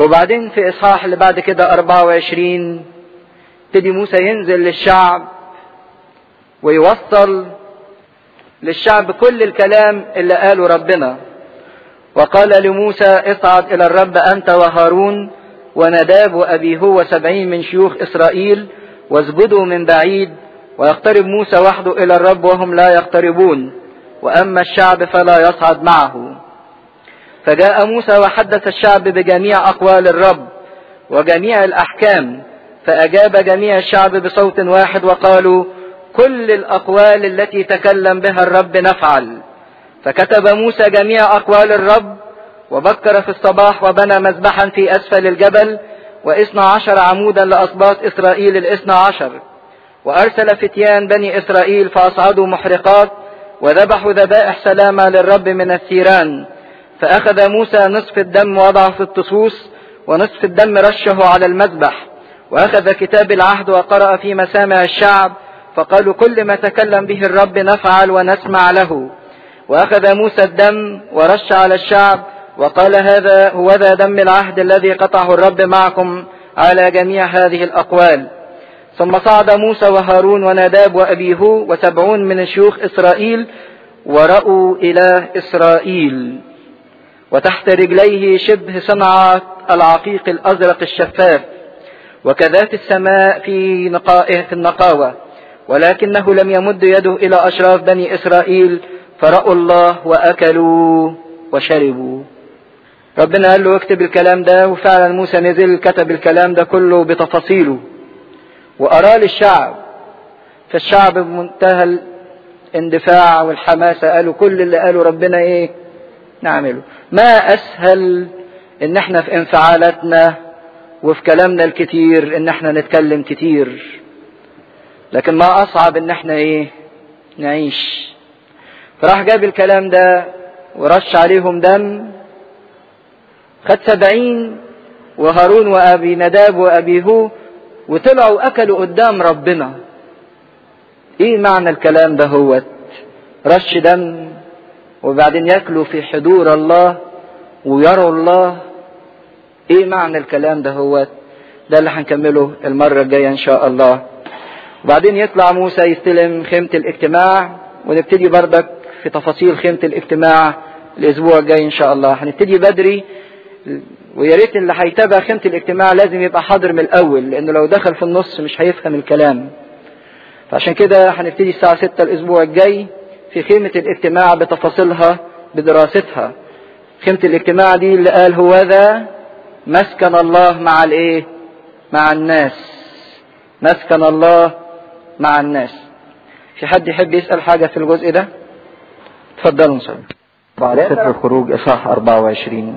وبعدين في إصحاح اللي بعد كده 24 ابتدي موسى ينزل للشعب ويوصل للشعب كل الكلام اللي قاله ربنا وقال لموسى اصعد إلى الرب أنت وهارون ونداب وأبيه وسبعين من شيوخ إسرائيل واسجدوا من بعيد ويقترب موسى وحده إلى الرب وهم لا يقتربون وأما الشعب فلا يصعد معه فجاء موسى وحدث الشعب بجميع أقوال الرب وجميع الأحكام فأجاب جميع الشعب بصوت واحد وقالوا كل الأقوال التي تكلم بها الرب نفعل فكتب موسى جميع أقوال الرب وبكر في الصباح وبنى مذبحا في أسفل الجبل واثنى عشر عمودا لأسباط إسرائيل الاثنى عشر وأرسل فتيان بني إسرائيل فأصعدوا محرقات وذبحوا ذبائح سلامة للرب من الثيران فأخذ موسى نصف الدم وضعه في الطصوص ونصف الدم رشه على المذبح وأخذ كتاب العهد وقرأ في مسامع الشعب فقالوا كل ما تكلم به الرب نفعل ونسمع له وأخذ موسى الدم ورش على الشعب وقال هذا هو ذا دم العهد الذي قطعه الرب معكم على جميع هذه الأقوال ثم صعد موسى وهارون وناداب وأبيه وسبعون من شيوخ إسرائيل ورأوا إله إسرائيل وتحت رجليه شبه صنعة العقيق الأزرق الشفاف وكذات السماء في نقائه في النقاوة ولكنه لم يمد يده إلى أشراف بني إسرائيل فرأوا الله وأكلوا وشربوا ربنا قال له اكتب الكلام ده وفعلا موسى نزل كتب الكلام ده كله بتفاصيله وأراه للشعب فالشعب بمنتهى الاندفاع والحماسة قالوا كل اللي قالوا ربنا ايه نعمله ما أسهل ان احنا في انفعالاتنا وفي كلامنا الكتير ان احنا نتكلم كتير لكن ما اصعب ان احنا ايه نعيش فراح جاب الكلام ده ورش عليهم دم خد سبعين وهارون وابي نداب وابيهو وطلعوا اكلوا قدام ربنا ايه معنى الكلام ده هو رش دم وبعدين ياكلوا في حضور الله ويروا الله ايه معنى الكلام ده هو ده اللي هنكمله المرة الجاية ان شاء الله وبعدين يطلع موسى يستلم خيمة الاجتماع ونبتدي بردك في تفاصيل خيمة الاجتماع الاسبوع الجاي ان شاء الله هنبتدي بدري ويا ريت اللي هيتابع خيمة الاجتماع لازم يبقى حاضر من الاول لانه لو دخل في النص مش هيفهم الكلام فعشان كده هنبتدي الساعة 6 الاسبوع الجاي في خيمة الاجتماع بتفاصيلها بدراستها خيمة الاجتماع دي اللي قال هو ذا مسكن الله مع الايه مع الناس مسكن الله مع الناس في حد يحب يسأل حاجة في الجزء ده تفضلوا نصلي بعد سفر الخروج اصحاح 24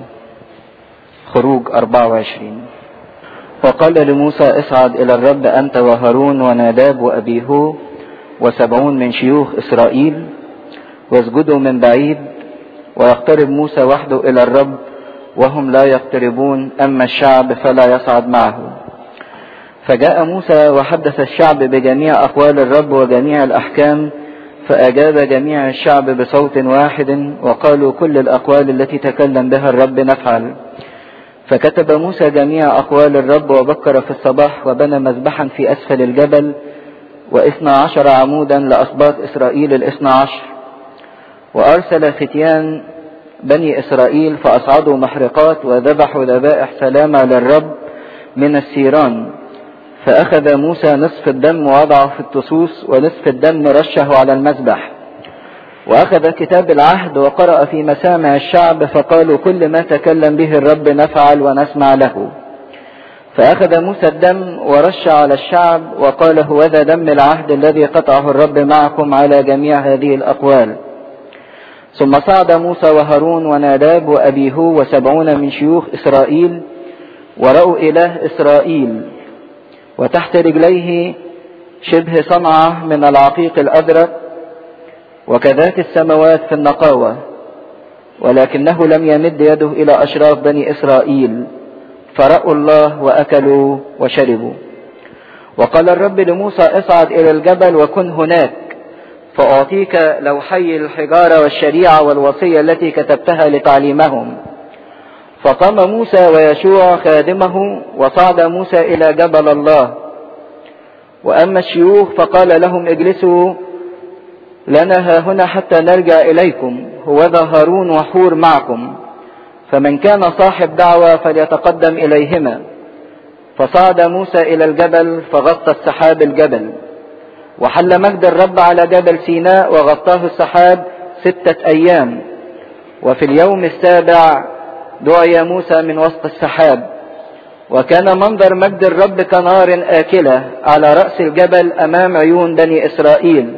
خروج 24 وقال لموسى اصعد الى الرب انت وهارون وناداب وابيهو وسبعون من شيوخ اسرائيل واسجدوا من بعيد ويقترب موسى وحده الى الرب وهم لا يقتربون اما الشعب فلا يصعد معه فجاء موسى وحدث الشعب بجميع اقوال الرب وجميع الاحكام فاجاب جميع الشعب بصوت واحد وقالوا كل الاقوال التي تكلم بها الرب نفعل فكتب موسى جميع اقوال الرب وبكر في الصباح وبنى مذبحا في اسفل الجبل واثنى عشر عمودا لاسباط اسرائيل الاثنى عشر وارسل فتيان بني اسرائيل فاصعدوا محرقات وذبحوا ذبائح سلامه للرب من السيران فاخذ موسى نصف الدم ووضعه في الطصوص ونصف الدم رشه على المذبح واخذ كتاب العهد وقرا في مسامع الشعب فقالوا كل ما تكلم به الرب نفعل ونسمع له فاخذ موسى الدم ورش على الشعب وقال هوذا دم العهد الذي قطعه الرب معكم على جميع هذه الاقوال ثم صعد موسى وهارون وناداب وأبيه وسبعون من شيوخ إسرائيل ورأوا إله إسرائيل وتحت رجليه شبه صنعة من العقيق الأزرق وكذات السماوات في النقاوة ولكنه لم يمد يده إلى أشراف بني إسرائيل فرأوا الله وأكلوا وشربوا وقال الرب لموسى اصعد إلى الجبل وكن هناك فأعطيك لوحي الحجارة والشريعة والوصية التي كتبتها لتعليمهم فقام موسى ويشوع خادمه وصعد موسى إلى جبل الله وأما الشيوخ فقال لهم اجلسوا لنا ها هنا حتى نرجع إليكم هوذا هارون وحور معكم فمن كان صاحب دعوة فليتقدم إليهما فصعد موسى إلى الجبل فغطى السحاب الجبل وحل مجد الرب على جبل سيناء وغطاه السحاب ستة أيام وفي اليوم السابع دعي موسى من وسط السحاب وكان منظر مجد الرب كنار آكلة على رأس الجبل أمام عيون بني إسرائيل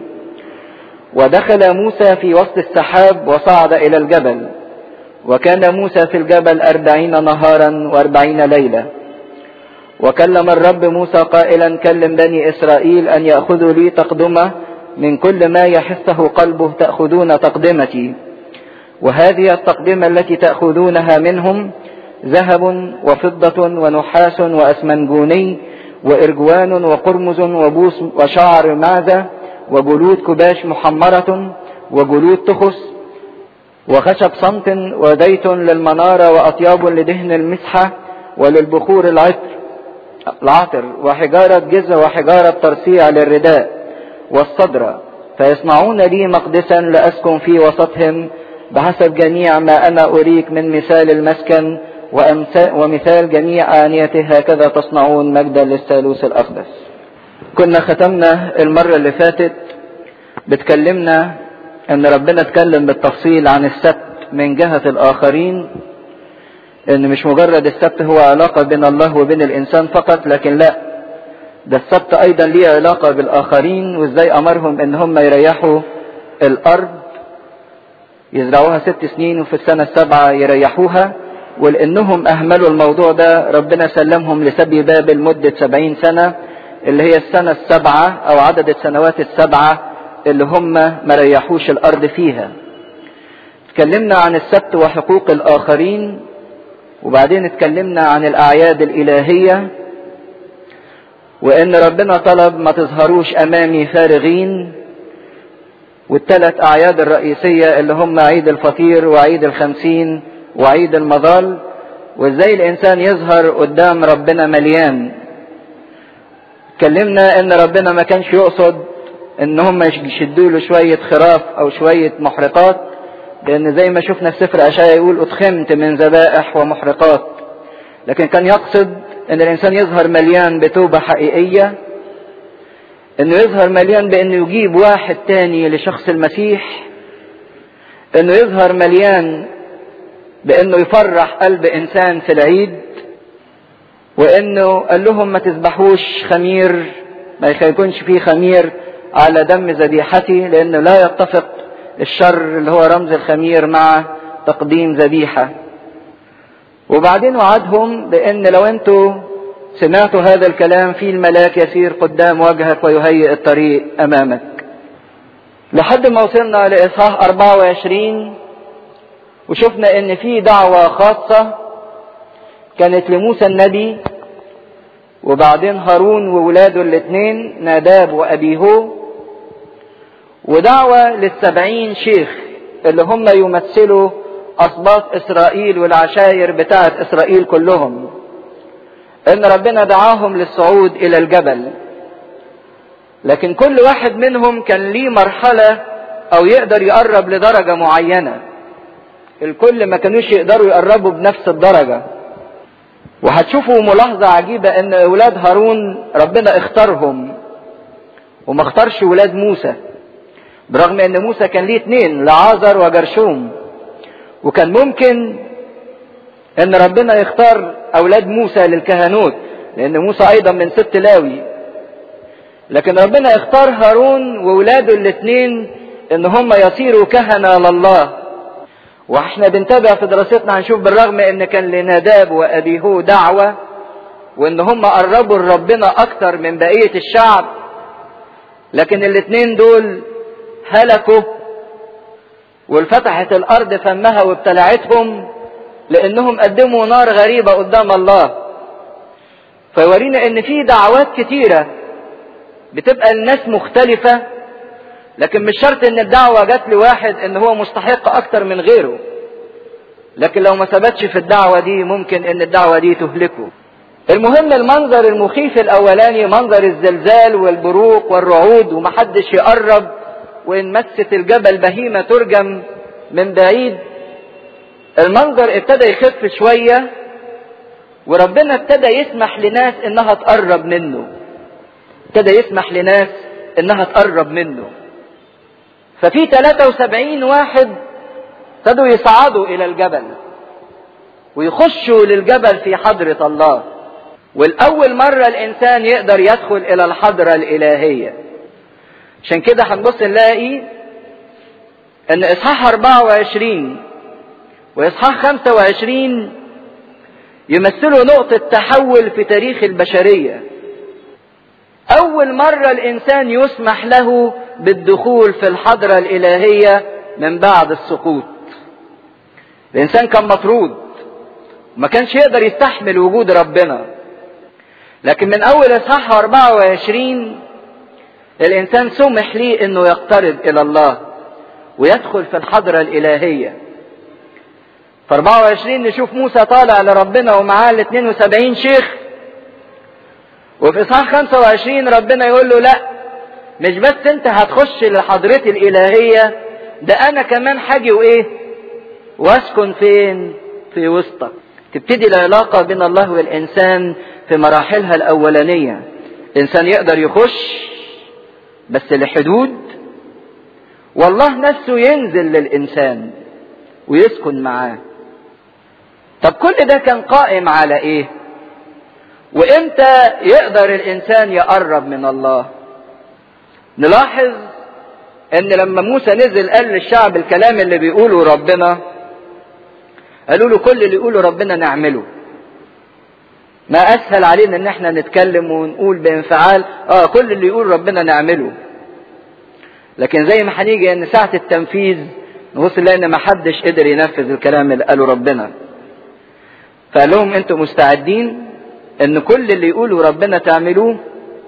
ودخل موسى في وسط السحاب وصعد إلى الجبل وكان موسى في الجبل أربعين نهارا وأربعين ليلة وكلم الرب موسى قائلا كلم بني إسرائيل أن يأخذوا لي تقدمة من كل ما يحثه قلبه تأخذون تقدمتي وهذه التقدمة التي تأخذونها منهم ذهب وفضة ونحاس وأسمنجوني وإرجوان وقرمز وبوس وشعر معزة وجلود كباش محمرة وجلود تخس وخشب صمت وزيت للمنارة وأطياب لدهن المسحة وللبخور العطر العطر وحجارة جزة وحجارة ترصيع للرداء والصدر فيصنعون لي مقدسا لأسكن في وسطهم بحسب جميع ما أنا أريك من مثال المسكن ومثال جميع آنيته هكذا تصنعون مجدا للثالوث الأقدس كنا ختمنا المرة اللي فاتت بتكلمنا ان ربنا اتكلم بالتفصيل عن السبت من جهة الاخرين ان مش مجرد السبت هو علاقة بين الله وبين الانسان فقط لكن لا ده السبت ايضا ليه علاقة بالاخرين وازاي امرهم ان هم يريحوا الارض يزرعوها ست سنين وفي السنة السابعة يريحوها ولانهم اهملوا الموضوع ده ربنا سلمهم لسبي بابل مدة سبعين سنة اللي هي السنة السبعة او عدد السنوات السبعة اللي هم ما ريحوش الارض فيها اتكلمنا عن السبت وحقوق الاخرين وبعدين اتكلمنا عن الاعياد الالهية وان ربنا طلب ما تظهروش امامي فارغين والثلاث اعياد الرئيسية اللي هم عيد الفطير وعيد الخمسين وعيد المظال وازاي الانسان يظهر قدام ربنا مليان اتكلمنا ان ربنا ما كانش يقصد ان هم يشدوا له شوية خراف او شوية محرقات لان زي ما شفنا في سفر اشعياء يقول اتخمت من ذبائح ومحرقات لكن كان يقصد ان الانسان يظهر مليان بتوبة حقيقية انه يظهر مليان بانه يجيب واحد تاني لشخص المسيح انه يظهر مليان بانه يفرح قلب انسان في العيد وانه قال لهم ما تذبحوش خمير ما يكونش فيه خمير على دم ذبيحتي لانه لا يتفق الشر اللي هو رمز الخمير مع تقديم ذبيحة وبعدين وعدهم بان لو انتوا سمعتوا هذا الكلام في الملاك يسير قدام وجهك ويهيئ الطريق امامك لحد ما وصلنا لاصحاح 24 وشفنا ان في دعوة خاصة كانت لموسى النبي وبعدين هارون وولاده الاثنين ناداب وابيهو ودعوة للسبعين شيخ اللي هم يمثلوا اسباط اسرائيل والعشاير بتاعت اسرائيل كلهم ان ربنا دعاهم للصعود الى الجبل لكن كل واحد منهم كان ليه مرحلة او يقدر يقرب لدرجة معينة الكل ما كانوش يقدروا يقربوا بنفس الدرجة وهتشوفوا ملاحظة عجيبة ان اولاد هارون ربنا اختارهم وما اختارش ولاد موسى برغم ان موسى كان ليه اتنين لعازر وجرشوم وكان ممكن ان ربنا يختار اولاد موسى للكهنوت لان موسى ايضا من ست لاوي لكن ربنا اختار هارون وولاده الاثنين ان هم يصيروا كهنة لله واحنا بنتابع في دراستنا هنشوف بالرغم ان كان لناداب وابيهو دعوة وان هم قربوا لربنا اكتر من بقية الشعب لكن الاثنين دول هلكوا والفتحت الارض فمها وابتلعتهم لانهم قدموا نار غريبة قدام الله فيورينا ان في دعوات كتيرة بتبقى الناس مختلفة لكن مش شرط ان الدعوة جت لواحد ان هو مستحق اكتر من غيره لكن لو ما ثبتش في الدعوة دي ممكن ان الدعوة دي تهلكه المهم المنظر المخيف الاولاني منظر الزلزال والبروق والرعود ومحدش يقرب وان مست الجبل بهيمة ترجم من بعيد المنظر ابتدى يخف شوية وربنا ابتدى يسمح لناس انها تقرب منه ابتدى يسمح لناس انها تقرب منه ففي 73 واحد ابتدوا يصعدوا الى الجبل ويخشوا للجبل في حضرة الله والأول مرة الإنسان يقدر يدخل إلى الحضرة الإلهية عشان كده هنبص نلاقي إن إصحاح 24 وإصحاح 25 يمثلوا نقطة تحول في تاريخ البشرية أول مرة الإنسان يسمح له بالدخول في الحضرة الإلهية من بعد السقوط الإنسان كان مطرود ما كانش يقدر يستحمل وجود ربنا لكن من أول إصحاح 24 الإنسان سمح ليه إنه يقترب إلى الله ويدخل في الحضرة الإلهية في 24 نشوف موسى طالع لربنا ومعاه ال 72 شيخ وفي إصحاح 25 ربنا يقول له لا مش بس أنت هتخش لحضرتي الإلهية ده أنا كمان حاجي وإيه واسكن فين في وسطك تبتدي العلاقة بين الله والإنسان في مراحلها الأولانية الإنسان يقدر يخش بس لحدود والله نفسه ينزل للإنسان ويسكن معاه طب كل ده كان قائم على إيه وإمتى يقدر الإنسان يقرب من الله نلاحظ ان لما موسى نزل قال للشعب الكلام اللي بيقوله ربنا قالوا له كل اللي يقوله ربنا نعمله ما اسهل علينا ان احنا نتكلم ونقول بانفعال اه كل اللي يقول ربنا نعمله لكن زي ما هنيجي ان ساعة التنفيذ نبص نلاقي ان ما حدش قدر ينفذ الكلام اللي قاله ربنا فقال لهم انتوا مستعدين ان كل اللي يقوله ربنا تعملوه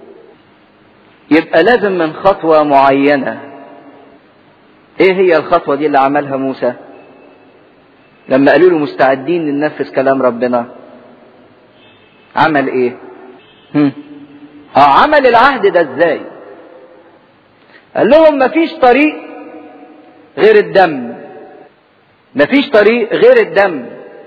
يبقى لازم من خطوة معينة ايه هي الخطوة دي اللي عملها موسى لما قالوا له مستعدين ننفذ كلام ربنا عمل ايه هم. اه عمل العهد ده ازاي قال لهم مفيش طريق غير الدم مفيش طريق غير الدم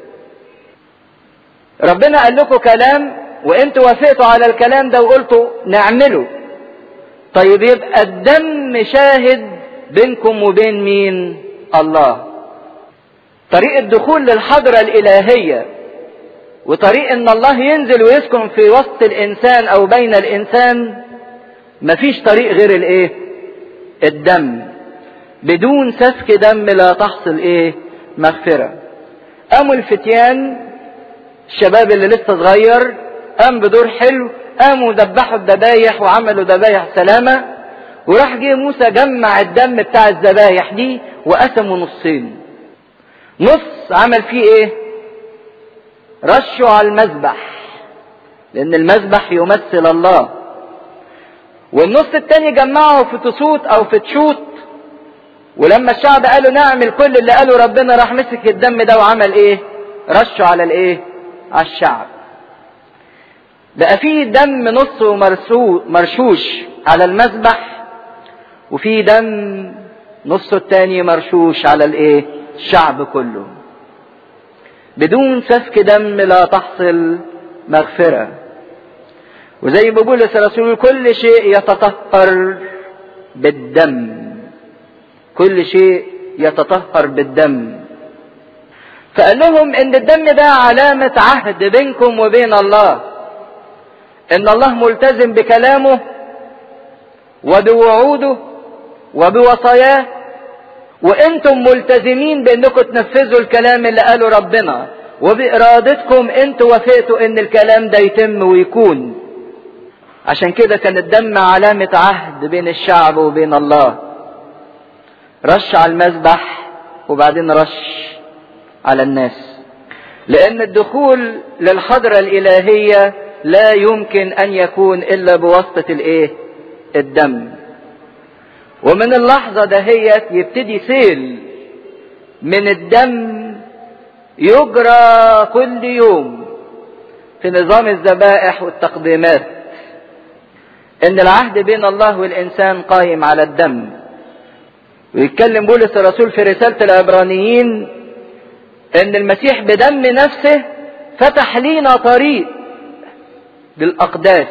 ربنا قال لكم كلام وانتوا وافقتوا على الكلام ده وقلتوا نعمله طيب يبقى الدم شاهد بينكم وبين مين الله طريق الدخول للحضرة الإلهية وطريق ان الله ينزل ويسكن في وسط الانسان او بين الانسان مفيش طريق غير الايه الدم بدون سفك دم لا تحصل ايه مغفرة قاموا الفتيان الشباب اللي لسه صغير قام بدور حلو قاموا ذبحوا الذبايح وعملوا ذبايح سلامة وراح جه موسى جمع الدم بتاع الذبايح دي وقسمه نصين نص عمل فيه ايه رشه على المذبح لان المذبح يمثل الله والنص التاني جمعه في تسوط او في تشوت ولما الشعب قالوا نعمل كل اللي قاله ربنا راح مسك الدم ده وعمل ايه رشه على الايه على الشعب بقى فيه دم نصه مرشوش على المذبح وفي دم نصه التاني مرشوش على الايه الشعب كله بدون سفك دم لا تحصل مغفرة وزي ما بيقول الرسول كل شيء يتطهر بالدم كل شيء يتطهر بالدم فقال لهم ان الدم ده علامة عهد بينكم وبين الله ان الله ملتزم بكلامه وبوعوده وبوصاياه وانتم ملتزمين بانكم تنفذوا الكلام اللي قاله ربنا وبارادتكم انتوا وافقتوا ان الكلام ده يتم ويكون عشان كده كان الدم علامة عهد بين الشعب وبين الله رش على المذبح وبعدين رش على الناس لان الدخول للحضرة الالهية لا يمكن ان يكون الا بواسطة الايه الدم ومن اللحظة دهيت يبتدي سيل من الدم يجرى كل يوم في نظام الذبائح والتقديمات ان العهد بين الله والانسان قائم على الدم ويتكلم بولس الرسول في رسالة العبرانيين ان المسيح بدم نفسه فتح لينا طريق للاقداس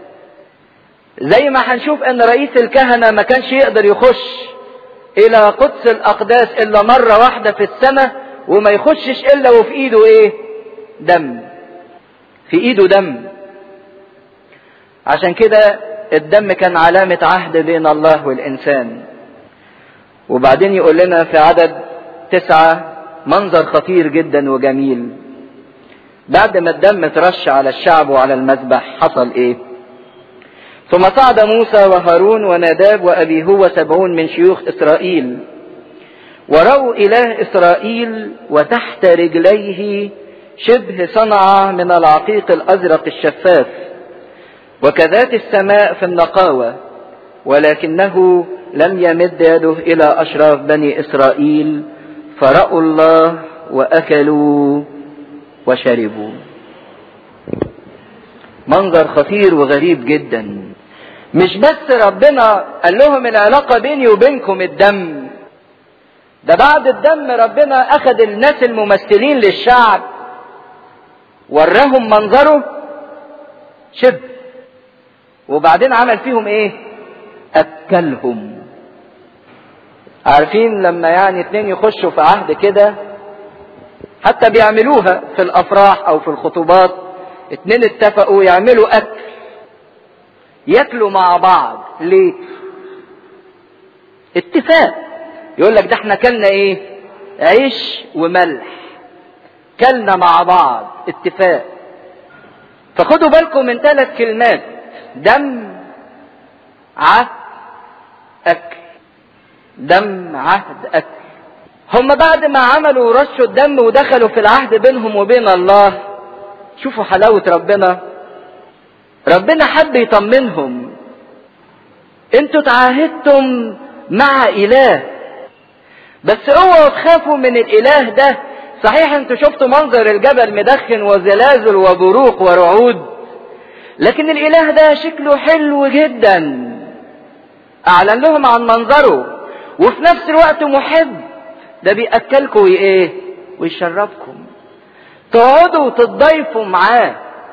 زي ما هنشوف ان رئيس الكهنة ما كانش يقدر يخش الى قدس الاقداس الا مرة واحدة في السنة وما يخشش الا وفي ايده ايه دم في ايده دم عشان كده الدم كان علامة عهد بين الله والإنسان وبعدين يقول لنا في عدد تسعة منظر خطير جدا وجميل بعد ما الدم ترش على الشعب وعلى المذبح حصل ايه ثم صعد موسى وهارون وناداب وأبي هو سبعون من شيوخ إسرائيل وروا إله إسرائيل وتحت رجليه شبه صنعة من العقيق الأزرق الشفاف وكذات السماء في النقاوة ولكنه لم يمد يده إلى أشراف بني إسرائيل فرأوا الله وأكلوا وشربوا منظر خطير وغريب جدا مش بس ربنا قال لهم العلاقة بيني وبينكم الدم ده بعد الدم ربنا أخذ الناس الممثلين للشعب وراهم منظره شبه وبعدين عمل فيهم ايه اكلهم عارفين لما يعني اتنين يخشوا في عهد كده حتى بيعملوها في الافراح او في الخطوبات اتنين اتفقوا يعملوا اكل ياكلوا مع بعض ليه اتفاق يقول لك ده احنا كلنا ايه عيش وملح كلنا مع بعض اتفاق فخدوا بالكم من ثلاث كلمات دم عهد أكل دم عهد أكل هم بعد ما عملوا ورشوا الدم ودخلوا في العهد بينهم وبين الله شوفوا حلاوة ربنا ربنا حب يطمنهم انتوا تعاهدتم مع إله بس اوعوا تخافوا من الإله ده صحيح انتوا شفتوا منظر الجبل مدخن وزلازل وبروق ورعود لكن الاله ده شكله حلو جدا اعلن لهم عن منظره وفي نفس الوقت محب ده بياكلكم وايه ويشربكم تقعدوا وتتضايفوا معاه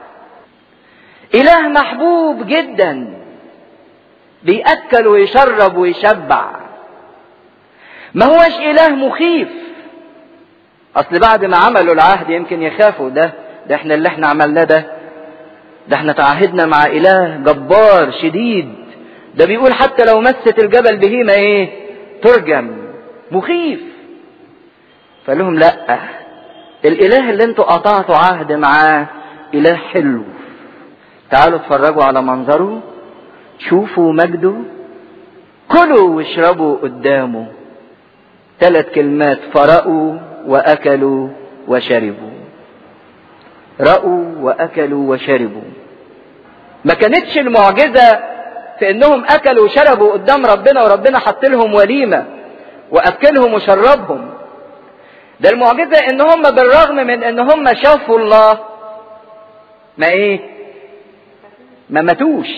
اله محبوب جدا بياكل ويشرب ويشبع ما هوش اله مخيف اصل بعد ما عملوا العهد يمكن يخافوا ده ده احنا اللي احنا عملناه ده ده احنا تعاهدنا مع اله جبار شديد ده بيقول حتى لو مست الجبل بهيمه ايه ترجم مخيف فقال لهم لا الاله اللي انتوا قطعتوا عهد معاه اله حلو تعالوا اتفرجوا على منظره شوفوا مجده كلوا واشربوا قدامه ثلاث كلمات فرأوا وأكلوا وشربوا رأوا وأكلوا وشربوا ما كانتش المعجزة في انهم اكلوا وشربوا قدام ربنا وربنا حط لهم وليمة واكلهم وشربهم ده المعجزة ان هم بالرغم من ان هم شافوا الله ما ايه ما ماتوش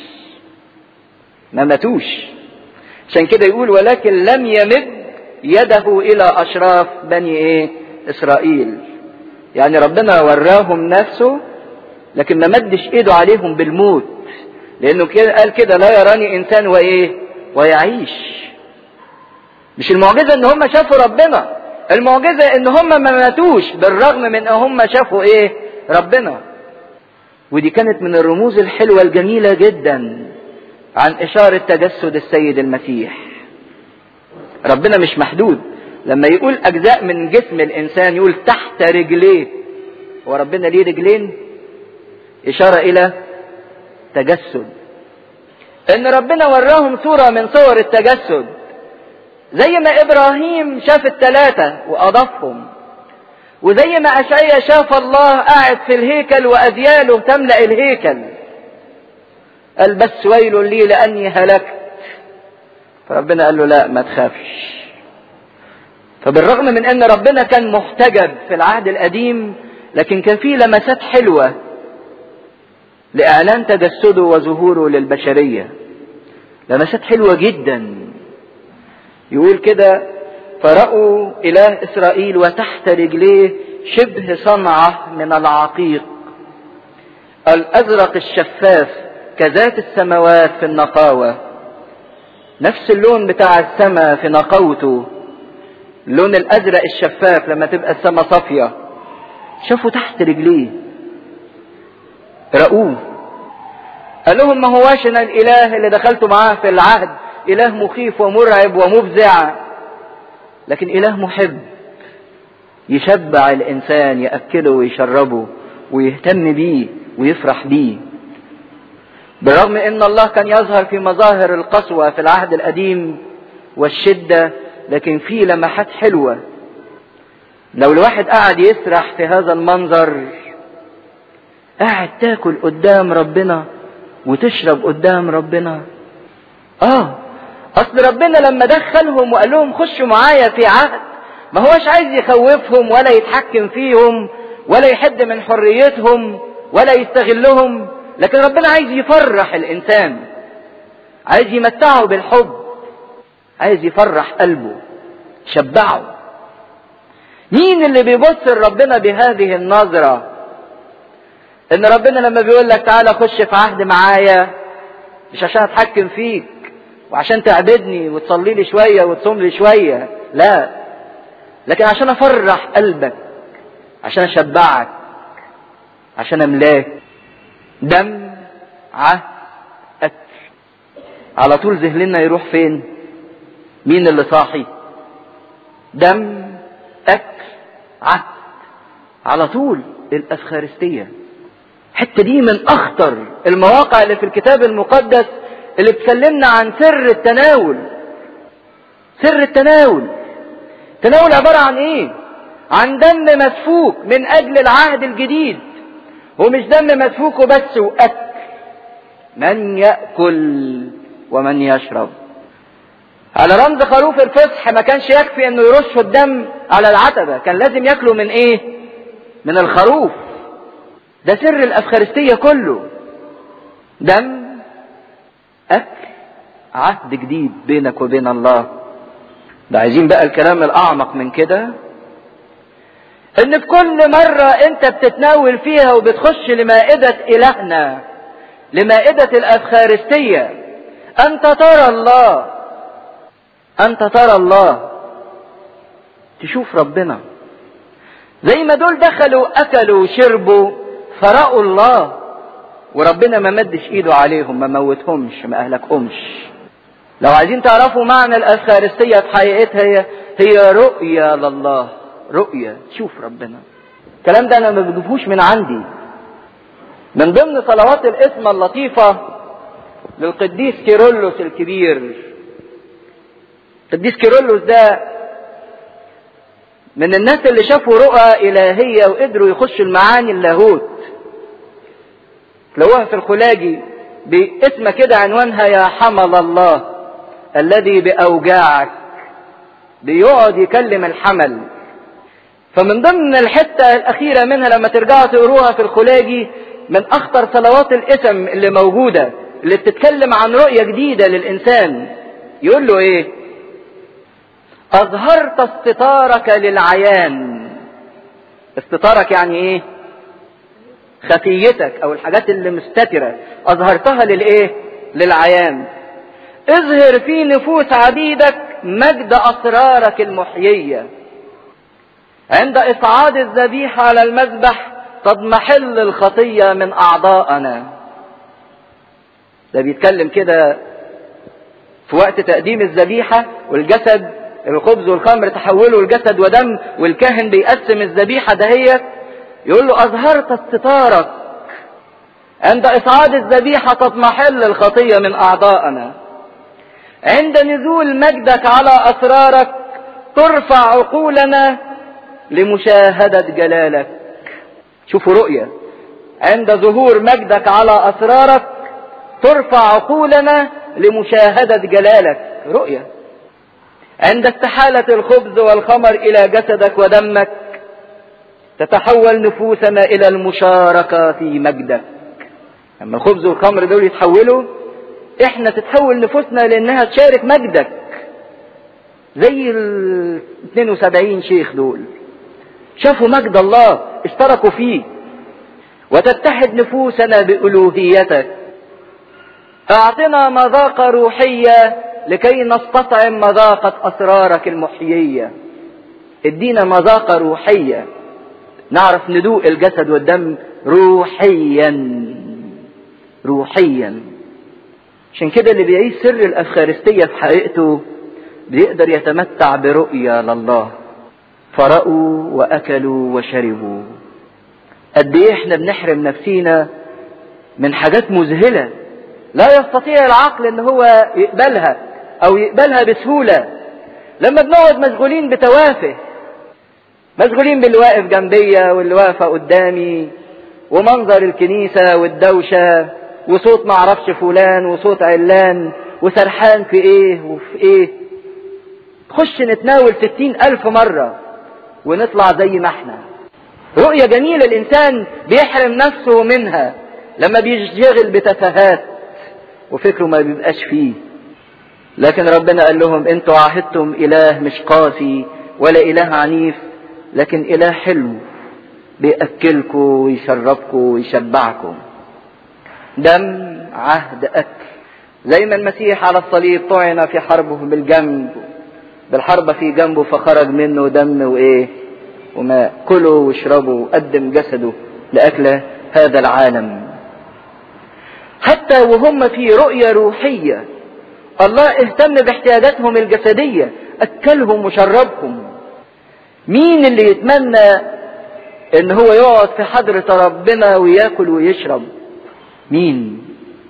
ما ماتوش عشان كده يقول ولكن لم يمد يده الى اشراف بني ايه اسرائيل يعني ربنا وراهم نفسه لكن ما مدش ايده عليهم بالموت لانه كده قال كده لا يراني انسان وايه ويعيش مش المعجزه ان هم شافوا ربنا المعجزه ان هم ما ماتوش بالرغم من ان هم شافوا ايه ربنا ودي كانت من الرموز الحلوه الجميله جدا عن اشاره تجسد السيد المسيح ربنا مش محدود لما يقول اجزاء من جسم الانسان يقول تحت رجليه هو ربنا ليه رجلين اشاره الى تجسد ان ربنا وراهم صوره من صور التجسد زي ما ابراهيم شاف الثلاثه واضافهم وزي ما اشعيا شاف الله قاعد في الهيكل واذياله تملا الهيكل قال بس ويل لي لاني هلكت فربنا قال له لا ما تخافش فبالرغم من ان ربنا كان محتجب في العهد القديم لكن كان فيه لمسات حلوة لإعلان تجسده وظهوره للبشرية لمسات حلوة جدا يقول كده فرأوا إله إسرائيل وتحت رجليه شبه صنعة من العقيق الأزرق الشفاف كذات السماوات في النقاوة نفس اللون بتاع السماء في نقاوته اللون الأزرق الشفاف لما تبقى السماء صافية شافوا تحت رجليه رأوه قال لهم ما هواش انا الاله اللي دخلت معاه في العهد اله مخيف ومرعب ومفزع لكن اله محب يشبع الانسان ياكله ويشربه ويهتم بيه ويفرح بيه بالرغم ان الله كان يظهر في مظاهر القسوه في العهد القديم والشده لكن في لمحات حلوه لو الواحد قاعد يسرح في هذا المنظر قاعد تاكل قدام ربنا وتشرب قدام ربنا اه اصل ربنا لما دخلهم وقال لهم خشوا معايا في عهد ما هوش عايز يخوفهم ولا يتحكم فيهم ولا يحد من حريتهم ولا يستغلهم لكن ربنا عايز يفرح الانسان عايز يمتعه بالحب عايز يفرح قلبه يشبعه مين اللي بيبص لربنا بهذه النظره ان ربنا لما بيقول لك تعالى خش في عهد معايا مش عشان اتحكم فيك وعشان تعبدني وتصلي لي شويه وتصوم لي شويه لا لكن عشان افرح قلبك عشان اشبعك عشان املاك دم عهد اكل على طول ذهننا يروح فين مين اللي صاحي دم اكل عهد على طول الافخارستيه الحته دي من اخطر المواقع اللي في الكتاب المقدس اللي بتكلمنا عن سر التناول سر التناول التناول عبارة عن ايه عن دم مسفوك من اجل العهد الجديد ومش دم مسفوك وبس واكل من ياكل ومن يشرب على رمز خروف الفصح ما كانش يكفي انه يرش الدم على العتبه كان لازم ياكله من ايه من الخروف ده سر الافخارستيه كله دم اكل عهد جديد بينك وبين الله ده عايزين بقى الكلام الاعمق من كده ان في كل مرة انت بتتناول فيها وبتخش لمائدة الهنا لمائدة الافخارستية انت ترى الله انت ترى الله تشوف ربنا زي ما دول دخلوا اكلوا وشربوا فرأوا الله وربنا ما مدش ايده عليهم ما موتهمش ما اهلكهمش لو عايزين تعرفوا معنى الافخارستيه في حقيقتها هي هي رؤيه لله رؤيه تشوف ربنا الكلام ده انا ما بجيبهوش من عندي من ضمن صلوات الاسم اللطيفه للقديس كيرلس الكبير القديس كيرلس ده من الناس اللي شافوا رؤى الهيه وقدروا يخشوا المعاني اللاهوت تلاقوها في الخلاجي باسم كده عنوانها يا حمل الله الذي بأوجاعك بيقعد يكلم الحمل فمن ضمن الحتة الأخيرة منها لما ترجعوا تقروها في الخلاجي من أخطر صلوات الاسم اللي موجودة اللي بتتكلم عن رؤية جديدة للإنسان يقول له إيه؟ أظهرت استطارك للعيان استطارك يعني إيه؟ خفيتك او الحاجات اللي مستترة اظهرتها للايه للعيان اظهر في نفوس عبيدك مجد اسرارك المحيية عند اصعاد الذبيحة على المذبح تضمحل الخطية من اعضائنا ده بيتكلم كده في وقت تقديم الذبيحة والجسد الخبز والخمر تحولوا لجسد ودم والكاهن بيقسم الذبيحة دهيت يقول له أظهرت استطارك عند إصعاد الذبيحة تضمحل الخطية من أعضائنا عند نزول مجدك على أسرارك ترفع عقولنا لمشاهدة جلالك شوفوا رؤية عند ظهور مجدك على أسرارك ترفع عقولنا لمشاهدة جلالك رؤية عند استحالة الخبز والخمر إلى جسدك ودمك تتحول نفوسنا إلى المشاركة في مجدك لما الخبز والخمر دول يتحولوا احنا تتحول نفوسنا لانها تشارك مجدك زي ال 72 شيخ دول شافوا مجد الله اشتركوا فيه وتتحد نفوسنا بألوهيتك اعطنا مذاقة روحية لكي نستطعم مذاقة أسرارك المحيية ادينا مذاقة روحية نعرف ندوق الجسد والدم روحيا روحيا عشان كده اللي بيعيش سر الأفخارستية في حقيقته بيقدر يتمتع برؤية لله فرأوا وأكلوا وشربوا قد إيه إحنا بنحرم نفسينا من حاجات مذهلة لا يستطيع العقل إن هو يقبلها أو يقبلها بسهولة لما بنقعد مشغولين بتوافه مشغولين باللي واقف جنبيا واللي واقفة قدامي ومنظر الكنيسة والدوشة وصوت معرفش فلان وصوت علان وسرحان في ايه وفي ايه خش نتناول ستين ألف مرة ونطلع زي ما احنا رؤية جميلة الإنسان بيحرم نفسه منها لما بيشتغل بتفاهات وفكره ما بيبقاش فيه لكن ربنا قال لهم انتوا عاهدتم إله مش قاسي ولا إله عنيف لكن إله حلو بيأكلكم ويشربكم ويشبعكم دم عهد أكل زي ما المسيح على الصليب طعن في حربه بالجنب بالحربة في جنبه فخرج منه دم وإيه وماء كلوا واشربوا قدم جسده لأكل هذا العالم حتى وهم في رؤية روحية الله اهتم باحتياجاتهم الجسدية أكلهم وشربهم مين اللي يتمنى ان هو يقعد في حضرة ربنا وياكل ويشرب مين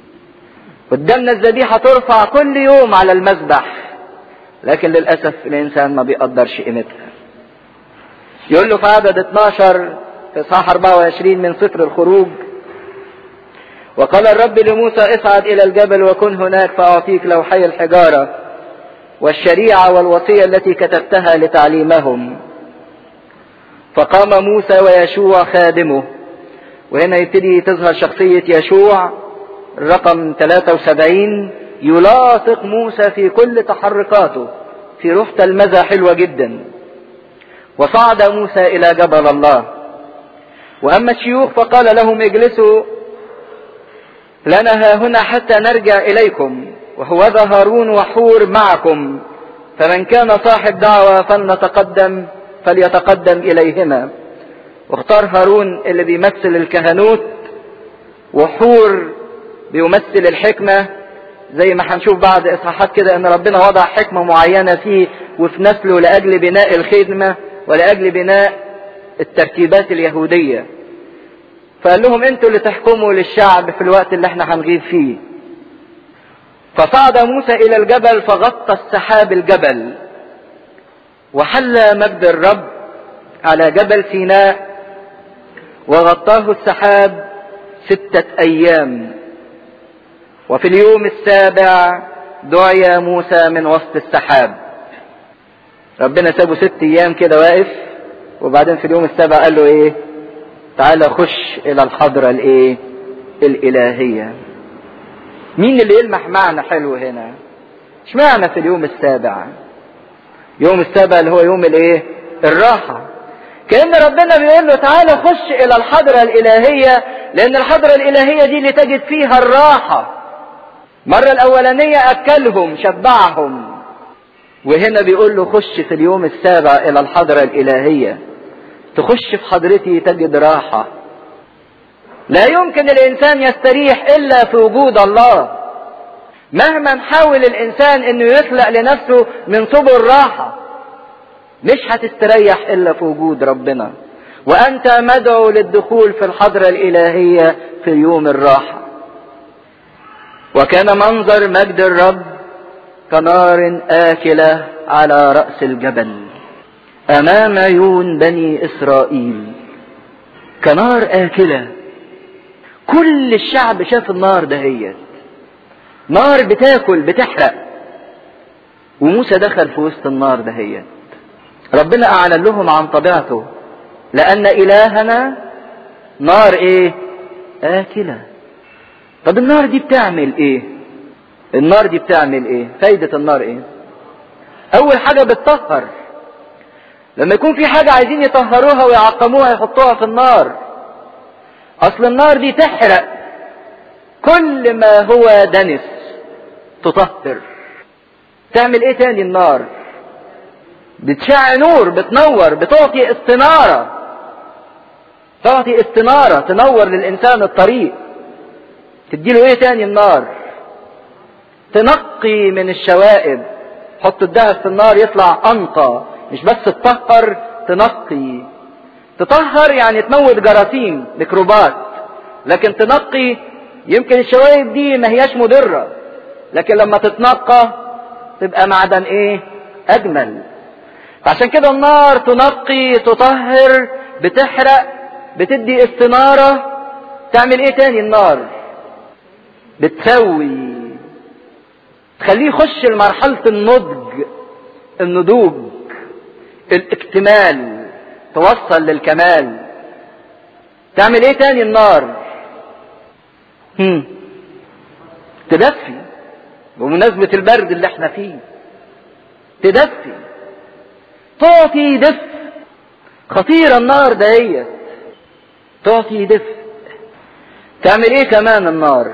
قدامنا الذبيحة ترفع كل يوم على المذبح لكن للأسف الإنسان ما بيقدرش قيمتها يقول له في عدد 12 في إصحاح 24 من سفر الخروج وقال الرب لموسى اصعد إلى الجبل وكن هناك فأعطيك لوحي الحجارة والشريعة والوصية التي كتبتها لتعليمهم فقام موسى ويشوع خادمه وهنا يبتدي تظهر شخصية يشوع الرقم 73 يلاصق موسى في كل تحركاته في روح تلمذة حلوة جدا وصعد موسى إلى جبل الله وأما الشيوخ فقال لهم اجلسوا لنا ها هنا حتى نرجع إليكم وهوذا هارون وحور معكم فمن كان صاحب دعوة فلنتقدم فليتقدم إليهما واختار هارون اللي بيمثل الكهنوت وحور بيمثل الحكمة زي ما هنشوف بعد إصحاحات كده إن ربنا وضع حكمة معينة فيه وفي نسله لأجل بناء الخدمة ولأجل بناء الترتيبات اليهودية فقال لهم انتوا اللي تحكموا للشعب في الوقت اللي احنا هنغيب فيه فصعد موسى الى الجبل فغطى السحاب الجبل وحل مجد الرب على جبل سيناء وغطاه السحاب ستة ايام وفي اليوم السابع دعي موسى من وسط السحاب ربنا سابه ست ايام كده واقف وبعدين في اليوم السابع قال له ايه تعالى خش الى الحضرة الايه الالهية مين اللي يلمح معنى حلو هنا اشمعنى في اليوم السابع يوم السابع اللي هو يوم الايه الراحة كأن ربنا بيقول له تعالى خش الى الحضرة الالهية لان الحضرة الالهية دي اللي تجد فيها الراحة مرة الاولانية اكلهم شبعهم وهنا بيقول له خش في اليوم السابع الى الحضرة الالهية تخش في حضرتي تجد راحة لا يمكن الانسان يستريح الا في وجود الله مهما حاول الانسان انه يخلق لنفسه من سبل راحة مش هتستريح الا في وجود ربنا وانت مدعو للدخول في الحضرة الالهية في يوم الراحة وكان منظر مجد الرب كنار آكلة على رأس الجبل أمام عيون بني إسرائيل كنار آكلة كل الشعب شاف النار دهيت نار بتاكل بتحرق وموسى دخل في وسط النار دهيت ربنا اعلن لهم عن طبيعته لان الهنا نار ايه اكله طب النار دي بتعمل ايه النار دي بتعمل ايه فايدة النار ايه اول حاجة بتطهر لما يكون في حاجة عايزين يطهروها ويعقموها يحطوها في النار اصل النار دي تحرق كل ما هو دنس تطهر تعمل ايه تاني النار بتشع نور بتنور بتعطي استنارة تعطي استنارة تنور للإنسان الطريق تديله ايه تاني النار تنقي من الشوائب حط الدهب في النار يطلع أنقى مش بس تطهر تنقي تطهر يعني تموت جراثيم ميكروبات لكن تنقي يمكن الشوائب دي ما هياش مضرة لكن لما تتنقى تبقى معدن ايه اجمل فعشان كده النار تنقي تطهر بتحرق بتدي استنارة تعمل ايه تاني النار بتسوي تخليه يخش لمرحلة النضج النضوج الاكتمال توصل للكمال تعمل ايه تاني النار هم. تدفي بمناسبة البرد اللي احنا فيه تدفي تعطي دفء خطيرة النار دهيت تعطي دفء تعمل ايه كمان النار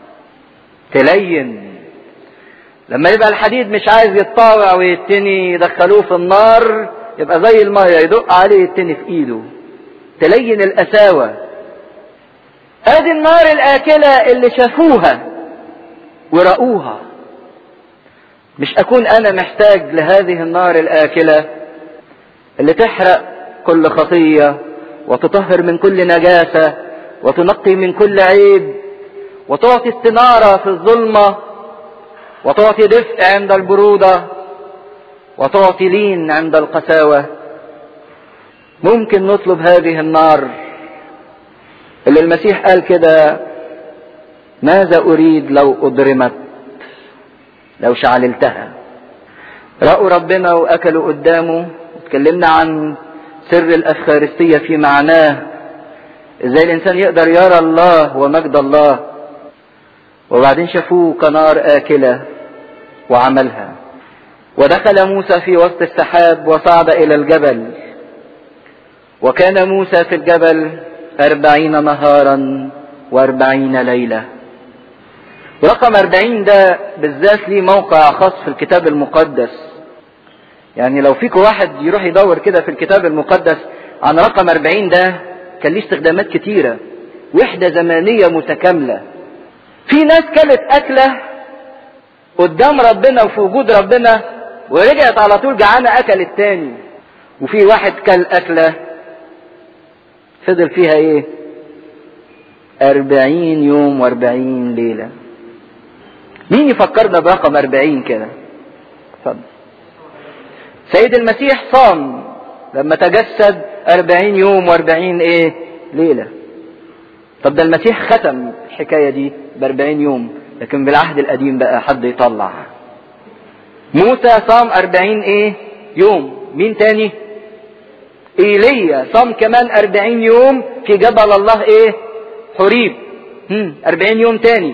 تلين لما يبقى الحديد مش عايز يتطاوع ويتني يدخلوه في النار يبقى زي المية يدق عليه يتني في ايده تلين القساوة ادي النار الاكلة اللي شافوها ورأوها مش اكون انا محتاج لهذه النار الاكلة اللي تحرق كل خطية وتطهر من كل نجاسة وتنقي من كل عيب وتعطي استنارة في الظلمة وتعطي دفء عند البرودة وتعطي لين عند القساوة ممكن نطلب هذه النار اللي المسيح قال كده ماذا أريد لو أضرمت لو شعللتها رأوا ربنا وأكلوا قدامه وتكلمنا عن سر الأفخارستية في معناه ازاي الإنسان يقدر يرى الله ومجد الله وبعدين شافوه كنار آكلة وعملها ودخل موسى في وسط السحاب وصعد إلى الجبل وكان موسى في الجبل أربعين نهارا وأربعين ليلة رقم أربعين ده بالذات ليه موقع خاص في الكتاب المقدس يعني لو فيكم واحد يروح يدور كده في الكتاب المقدس عن رقم أربعين ده كان ليه استخدامات كتيرة وحدة زمانية متكاملة في ناس كلت أكلة قدام ربنا وفي وجود ربنا ورجعت على طول جعانة أكلت تاني وفي واحد كل أكلة فضل فيها إيه أربعين يوم وأربعين ليلة مين يفكرنا برقم أربعين كده اتفضل سيد المسيح صام لما تجسد أربعين يوم وأربعين إيه ليلة طب ده المسيح ختم الحكاية دي بأربعين يوم لكن بالعهد القديم بقى حد يطلع موسى صام أربعين إيه يوم مين تاني إيليا صام كمان أربعين يوم في جبل الله إيه حريب أربعين يوم تاني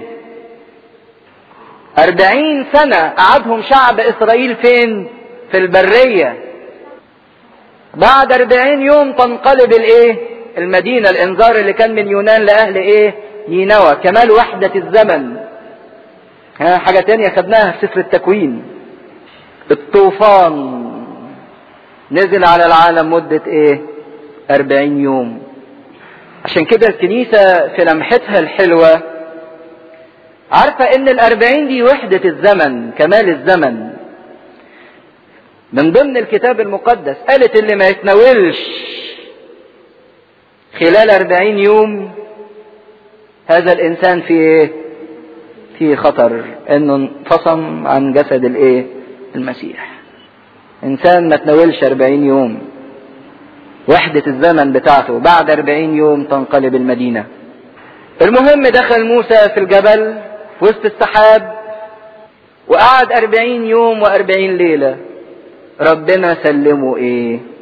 أربعين سنة قعدهم شعب إسرائيل فين في البرية بعد أربعين يوم تنقلب الإيه المدينة الإنذار اللي كان من يونان لأهل إيه نينوى كمال وحدة الزمن ها حاجة تانية خدناها في سفر التكوين الطوفان نزل على العالم مدة ايه أربعين يوم عشان كده الكنيسة في لمحتها الحلوة عارفة ان الأربعين دي وحدة الزمن كمال الزمن من ضمن الكتاب المقدس قالت اللي ما يتناولش خلال أربعين يوم هذا الإنسان في إيه؟ في خطر إنه انفصم عن جسد الإيه؟ المسيح. إنسان ما تناولش أربعين يوم. وحدة الزمن بتاعته بعد أربعين يوم تنقلب المدينة. المهم دخل موسى في الجبل في وسط السحاب وقعد أربعين يوم وأربعين ليلة ربنا سلمه ايه